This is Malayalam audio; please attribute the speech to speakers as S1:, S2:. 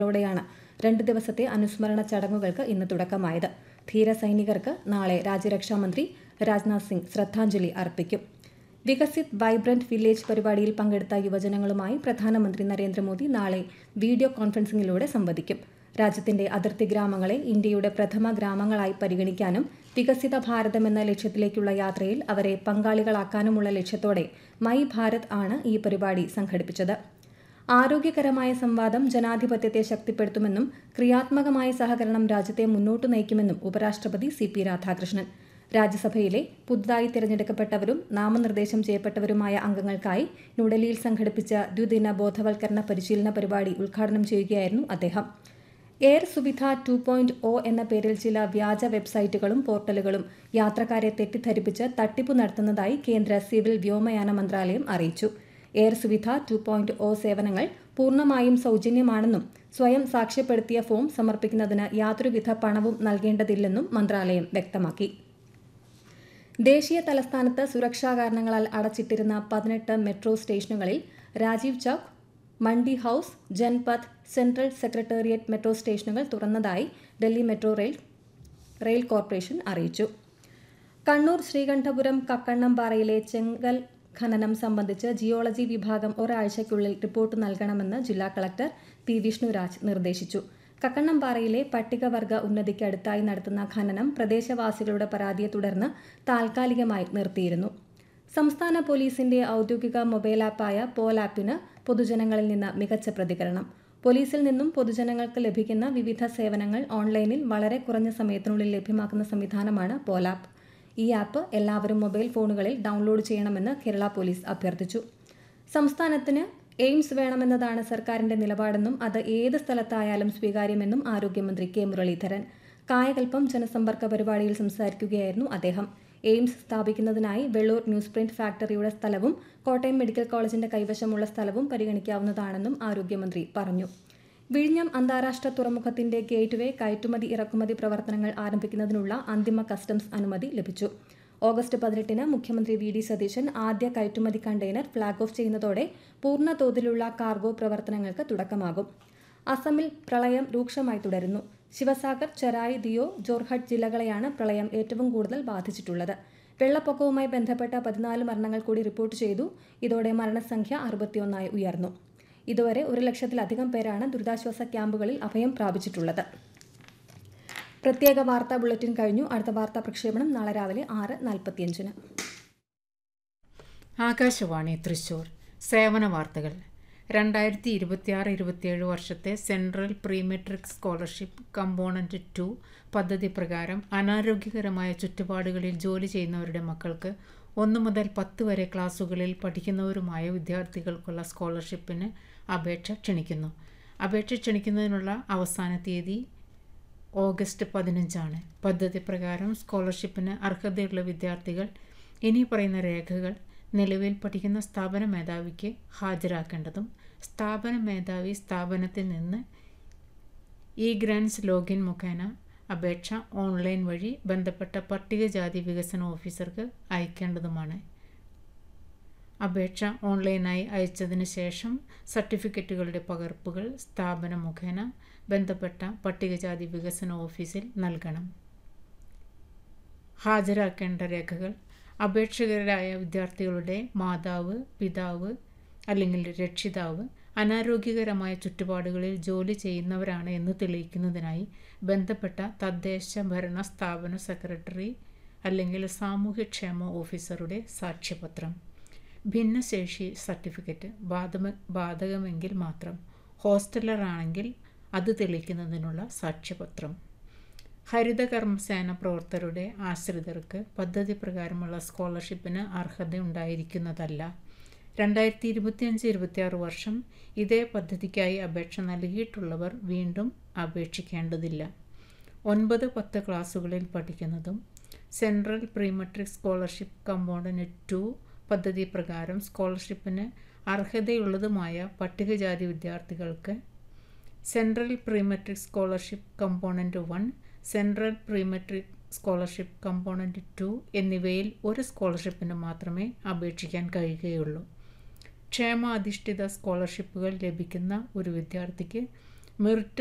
S1: ോടെയാണ് രണ്ട് ദിവസത്തെ അനുസ്മരണ ചടങ്ങുകൾക്ക് ഇന്ന് തുടക്കമായത് ധീരസൈനികർക്ക് നാളെ രാജ്യരക്ഷാമന്ത്രി രാജ്നാഥ് സിംഗ് ശ്രദ്ധാഞ്ജലി അർപ്പിക്കും വികസിത് വൈബ്രന്റ് വില്ലേജ് പരിപാടിയിൽ പങ്കെടുത്ത യുവജനങ്ങളുമായി പ്രധാനമന്ത്രി നരേന്ദ്രമോദി നാളെ വീഡിയോ കോൺഫറൻസിംഗിലൂടെ സംവദിക്കും രാജ്യത്തിന്റെ അതിർത്തി ഗ്രാമങ്ങളെ ഇന്ത്യയുടെ പ്രഥമ ഗ്രാമങ്ങളായി പരിഗണിക്കാനും വികസിത ഭാരതം എന്ന ലക്ഷ്യത്തിലേക്കുള്ള യാത്രയിൽ അവരെ പങ്കാളികളാക്കാനുമുള്ള ലക്ഷ്യത്തോടെ മൈ ഭാരത് ആണ് ഈ പരിപാടി സംഘടിപ്പിച്ചത് ആരോഗ്യകരമായ സംവാദം ജനാധിപത്യത്തെ ശക്തിപ്പെടുത്തുമെന്നും ക്രിയാത്മകമായ സഹകരണം രാജ്യത്തെ മുന്നോട്ടു നയിക്കുമെന്നും ഉപരാഷ്ട്രപതി സി പി രാധാകൃഷ്ണൻ രാജ്യസഭയിലെ പുതുതായി തിരഞ്ഞെടുക്കപ്പെട്ടവരും നാമനിർദ്ദേശം ചെയ്യപ്പെട്ടവരുമായ അംഗങ്ങൾക്കായി ന്യൂഡൽഹിയിൽ സംഘടിപ്പിച്ച ദ്വിദിന ബോധവൽക്കരണ പരിശീലന പരിപാടി ഉദ്ഘാടനം ചെയ്യുകയായിരുന്നു അദ്ദേഹം air Suvidha two point o എന്ന പേരിൽ ചില വ്യാജ വെബ്സൈറ്റുകളും പോർട്ടലുകളും യാത്രക്കാരെ തെറ്റിദ്ധരിപ്പിച്ച് തട്ടിപ്പ് നടത്തുന്നതായി കേന്ദ്ര സിവിൽ വ്യോമയാന മന്ത്രാലയം അറിയിച്ചു air Suvidha two point o സേവനങ്ങൾ പൂർണ്ണമായും സൗജന്യമാണെന്നും സ്വയം സാക്ഷ്യപ്പെടുത്തിയ ഫോം സമർപ്പിക്കുന്നതിന് യാതൊരുവിധ പണവും നൽകേണ്ടതില്ലെന്നും മന്ത്രാലയം വ്യക്തമാക്കി ദേശീയ തലസ്ഥാനത്ത് സുരക്ഷാ കാരണങ്ങളാൽ അടച്ചിട്ടിരുന്ന പതിനെട്ട് മെട്രോ സ്റ്റേഷനുകളിൽ Rajiv Chowk Mandi house Janpath central secretariat metro സ്റ്റേഷനുകൾ തുറന്നതായി Delhi metro rail rail corporation അറിയിച്ചു കണ്ണൂർ ശ്രീകണ്ഠപുരം കക്കണ്ണംപാറയിലെ ചെങ്കൽ ഖനനം സംബന്ധിച്ച് ജിയോളജി വിഭാഗം ഒരാഴ്ചയ്ക്കുള്ളിൽ റിപ്പോർട്ട് നൽകണമെന്ന് ജില്ലാ കളക്ടർ പി വിഷ്ണുരാജ് നിർദ്ദേശിച്ചു കക്കണ്ണംപാറയിലെ പട്ടികവർഗ ഉന്നതിക്ക് അടുത്തായി നടത്തുന്ന ഖനനം പ്രദേശവാസികളുടെ പരാതിയെ തുടർന്ന് താൽക്കാലികമായി നിർത്തിയിരുന്നു സംസ്ഥാന പോലീസിന്റെ ഔദ്യോഗിക മൊബൈൽ ആപ്പായ പോൽ ആപ്പിന് പൊതുജനങ്ങളിൽ നിന്ന് മികച്ച പ്രതികരണം പോലീസിൽ നിന്നും പൊതുജനങ്ങൾക്ക് ലഭിക്കുന്ന വിവിധ സേവനങ്ങൾ ഓൺലൈനിൽ വളരെ കുറഞ്ഞ സമയത്തിനുള്ളിൽ ലഭ്യമാക്കുന്ന സംവിധാനമാണ് പോൽ ആപ്പ് ഈ ആപ്പ് എല്ലാവരും മൊബൈൽ ഫോണുകളിൽ ഡൗൺലോഡ് ചെയ്യണമെന്ന് കേരള പോലീസ് അഭ്യർത്ഥിച്ചു സംസ്ഥാനത്തിന് എയിംസ് വേണമെന്നതാണ് സർക്കാരിന്റെ നിലപാടെന്നും അത് ഏത് സ്ഥലത്തായാലും സ്വീകാര്യമെന്നും ആരോഗ്യമന്ത്രി കെ മുരളീധരൻ കായകൽപ്പം ജനസമ്പർക്ക പരിപാടിയിൽ സംസാരിക്കുകയായിരുന്നു അദ്ദേഹം എയിംസ് സ്ഥാപിക്കുന്നതിനായി വെള്ളൂർ ന്യൂസ് പ്രിന്റ് ഫാക്ടറിയുടെ സ്ഥലവും കോട്ടയം മെഡിക്കൽ കോളേജിന്റെ കൈവശമുള്ള സ്ഥലവും പരിഗണിക്കാവുന്നതാണെന്നും ആരോഗ്യമന്ത്രി പറഞ്ഞു വിഴിഞ്ഞം അന്താരാഷ്ട്ര തുറമുഖത്തിന്റെ ഗേറ്റ്വേ കയറ്റുമതി ഇറക്കുമതി പ്രവർത്തനങ്ങൾ ആരംഭിക്കുന്നതിനുള്ള അന്തിമ കസ്റ്റംസ് അനുമതി ലഭിച്ചു ഓഗസ്റ്റ് പതിനെട്ടിന് മുഖ്യമന്ത്രി വി ഡി സതീശൻ ആദ്യ കയറ്റുമതി കണ്ടെയ്നർ ഫ്ളാഗ് ഓഫ് ചെയ്യുന്നതോടെ പൂർണ്ണ തോതിലുള്ള കാർഗോ പ്രവർത്തനങ്ങൾക്ക് തുടക്കമാകും അസമിൽ പ്രളയം രൂക്ഷമായി തുടരുന്നു ശിവസാഗർ ചെറായ് ദിയോ ജോർഹട്ട് ജില്ലകളെയാണ് പ്രളയം ഏറ്റവും കൂടുതൽ ബാധിച്ചിട്ടുള്ളത് വെള്ളപ്പൊക്കവുമായി ബന്ധപ്പെട്ട പതിനാല് മരണങ്ങൾ കൂടി റിപ്പോർട്ട് ചെയ്തു ഇതോടെ മരണസംഖ്യ അറുപത്തിയൊന്നായി ഉയർന്നു ഇതുവരെ ഒരു ലക്ഷത്തിലധികം പേരാണ് ദുരിതാശ്വാസ ക്യാമ്പുകളിൽ അഭയം പ്രാപിച്ചിട്ടുള്ളത് പ്രത്യേക വാർത്താ ബുള്ളറ്റിൻ കഴിഞ്ഞു അടുത്ത വാർത്താ പ്രക്ഷേപണം നാളെ രാവിലെ ആറ് നാൽപ്പത്തിയഞ്ചിന്
S2: ആകാശവാണി തൃശൂർ സേവന വാർത്തകൾ രണ്ടായിരത്തി ഇരുപത്തിയാറ് ഇരുപത്തിയേഴ് വർഷത്തെ central pre metric scholarship component two പദ്ധതി പ്രകാരം അനാരോഗ്യകരമായ ചുറ്റുപാടുകളിൽ ജോലി ചെയ്യുന്നവരുടെ മക്കൾക്ക് ഒന്ന് മുതൽ പത്ത് വരെ ക്ലാസ്സുകളിൽ പഠിക്കുന്നവരുമായ വിദ്യാർത്ഥികൾക്കുള്ള സ്കോളർഷിപ്പിന് അപേക്ഷ ക്ഷണിക്കുന്നു അപേക്ഷ ക്ഷണിക്കുന്നതിനുള്ള അവസാന തീയതി ഓഗസ്റ്റ് പതിനഞ്ചാണ് പദ്ധതി പ്രകാരം സ്കോളർഷിപ്പിന് അർഹതയുള്ള വിദ്യാർത്ഥികൾ ഇനി പറയുന്ന രേഖകൾ നിലവിൽ പഠിക്കുന്ന സ്ഥാപന മേധാവിക്ക് ഹാജരാക്കേണ്ടതും സ്ഥാപന മേധാവി സ്ഥാപനത്തിൽ നിന്ന് ഇ ഗ്രാൻസ് ലോഗിൻ മുഖേന അപേക്ഷ ഓൺലൈൻ വഴി ബന്ധപ്പെട്ട പട്ടികജാതി വികസന ഓഫീസർക്ക് അയക്കേണ്ടതുമാണ് അപേക്ഷ ഓൺലൈനായി അയച്ചതിന് ശേഷം സർട്ടിഫിക്കറ്റുകളുടെ പകർപ്പുകൾ സ്ഥാപനം മുഖേന ബന്ധപ്പെട്ട പട്ടികജാതി വികസന ഓഫീസിൽ നൽകണം ഹാജരാക്കേണ്ട രേഖകൾ അപേക്ഷകരായ വിദ്യാർത്ഥികളുടെ മാതാവ് പിതാവ് അല്ലെങ്കിൽ രക്ഷിതാവ് അനാരോഗ്യകരമായ ചുറ്റുപാടുകളിൽ ജോലി ചെയ്യുന്നവരാണ് എന്ന് തെളിയിക്കുന്നതിനായി ബന്ധപ്പെട്ട തദ്ദേശ ഭരണ സ്ഥാപന സെക്രട്ടറി അല്ലെങ്കിൽ സാമൂഹ്യക്ഷേമ ഓഫീസറുടെ സാക്ഷ്യപത്രം ഭിന്നശേഷി സർട്ടിഫിക്കറ്റ് ബാധക ബാധകമെങ്കിൽ മാത്രം ഹോസ്റ്റലറാണെങ്കിൽ അത് തെളിയിക്കുന്നതിനുള്ള സാക്ഷ്യപത്രം ഹരിത കർമ്മസേന പ്രവർത്തകരുടെ ആശ്രിതർക്ക് പദ്ധതി പ്രകാരമുള്ള സ്കോളർഷിപ്പിന് അർഹതയുണ്ടായിരിക്കുന്നതല്ല രണ്ടായിരത്തി ഇരുപത്തിയഞ്ച് ഇരുപത്തിയാറ് വർഷം ഇതേ പദ്ധതിക്കായി അപേക്ഷ നൽകിയിട്ടുള്ളവർ വീണ്ടും അപേക്ഷിക്കേണ്ടതില്ല ഒൻപത് പത്ത് ക്ലാസ്സുകളിൽ പഠിക്കുന്നതും central premetric scholarship component two പദ്ധതി പ്രകാരം സ്കോളർഷിപ്പിന് അർഹതയുള്ളതുമായ പട്ടികജാതി വിദ്യാർത്ഥികൾക്ക് central premetric scholarship component one central premetric scholarship component two എന്നിവയിൽ ഒരു സ്കോളർഷിപ്പിന് മാത്രമേ അപേക്ഷിക്കാൻ കഴിയുകയുള്ളൂ ക്ഷേമാധിഷ്ഠിത സ്കോളർഷിപ്പുകൾ ലഭിക്കുന്ന ഒരു വിദ്യാർത്ഥിക്ക് മെറിറ്റ്